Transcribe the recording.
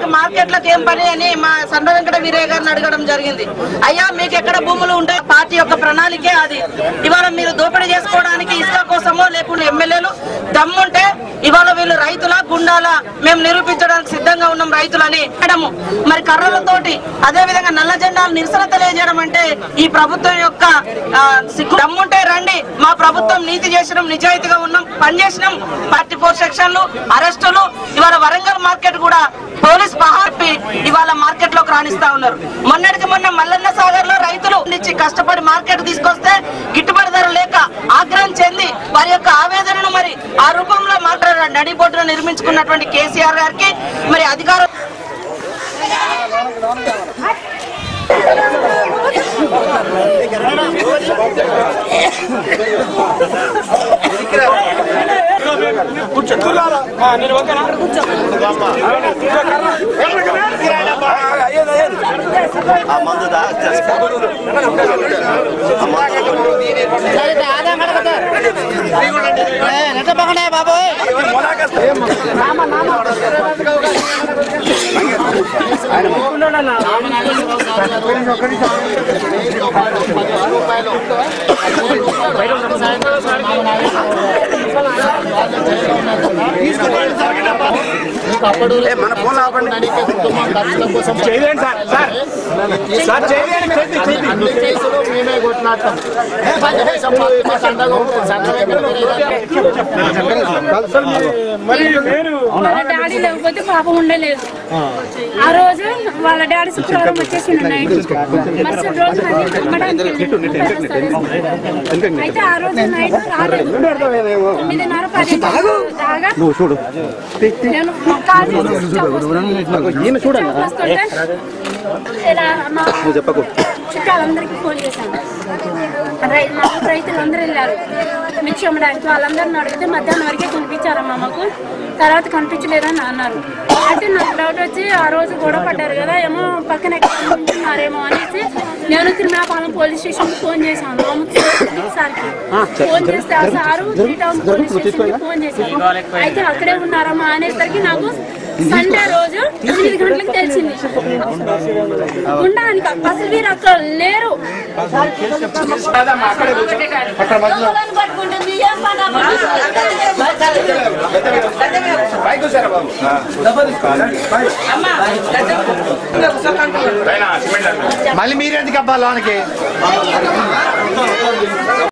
మీకు మార్కెట్లకు ఏం పని అని మా సండ వెంకట వీరయ్య గారిని అడగడం జరిగింది అయ్యా మీకు ఎక్కడ భూములు ఉంటాయి పార్టీ యొక్క ప్రణాళికే అది ఇవాళ మీరు దోపిడీ చేసుకోవడానికి ఇసుక కోసమో లేకుండా ఎమ్మెల్యేలు దమ్ముంటే ఇవాళ వీళ్ళు రైతుల గుండాల మేము నిరూపించడానికి సిద్ధంగా ఉన్నాం రైతులని అనడము మరి కర్రలతోటి అదే విధంగా నల్ల జెండాలు నిరసన తెలియజేయడం అంటే ఈ ప్రభుత్వం యొక్క ఆ, సిగ్గు దమ్ముంటే రండి మా ప్రభుత్వం నీతి చేసినాం నిజాయితీగా ఉన్నాం పనిచేసినాం పార్టీ ఫోర్ సెక్షన్లు అరెస్టులు ఇవాళ వరంగల్ మార్కెట్ కూడా పోలీస్ పహార్పి ఇవాళ మార్కెట్ లోకి రాణిస్తా ఉన్నారు మొన్నటికి మొన్న మల్లన్న సాగర్ లో రైతులు నుంచి కష్టపడి మార్కెట్ తీసుకొస్తే గిట్టుబాటు ధర లేక ఆగ్రహం చెంది వారి యొక్క ఆవేదనను మరి ఆ రూపంలో మాట్లాడారు నడిబొడ్డును నిర్మించుకున్నటువంటి కేసీఆర్ గారికి మరి అధికారులు ఆ మందు దా మన ఫోన్ ఆపండి చేయండి సార్ సార్ సార్ చేయండి చేతి చేతి అన్ని కేసులు మేమే కొట్టినట్టు మరి నేను వాళ్ళ డాడీ లేకపోతే పాపం ఉండలేదు ఆ రోజు వాళ్ళ డాడీ శుక్రవారం వచ్చేసిండు నైట్ మరుసటి రోజు మళ్ళీ అమ్మడానికి వెళ్ళిండు. అయితే ఆ రోజు నైట్ రాలేదు తొమ్మిదిన్నర పది దాకా నేను కాల్ చేసి చూడండి ఇలా మా చుట్టాలందరికీ ఫోన్ చేశాను రై- మా రైతులందరూ వెళ్ళారు మిర్చి అమ్మడానికి వాళ్ళందరిని అడిగితే మధ్యాహ్నం వరకే కనిపించారమ్మా మాకు తర్వాత కనిపించలేదని అన్నారు అంటే నాకు డౌట్ వచ్చి ఆ రోజు గొడవ పడ్డారు కదా ఏమో పక్కన ఎక్కడ ఉంటున్నారేమో అనేసి నేను తిరుమలపాలెం పోలీస్ స్టేషన్ ఫోన్ చేశాను మామూలు సార్కి ఫోన్ చేస్తే ఆ sir three town police station phone చేశాను అయితే అక్కడే ఉన్నారమ్మా అనేసరికి నాకు సండే రోజు ఎనిమిది గంటలకు తెలిసింది ఉండడానికి అసలు మీరు అక్కడ లేరు పట్టుకుంటుంది ఏం పని మళ్ళీ మీరెందుకు అబ్బా లోనికి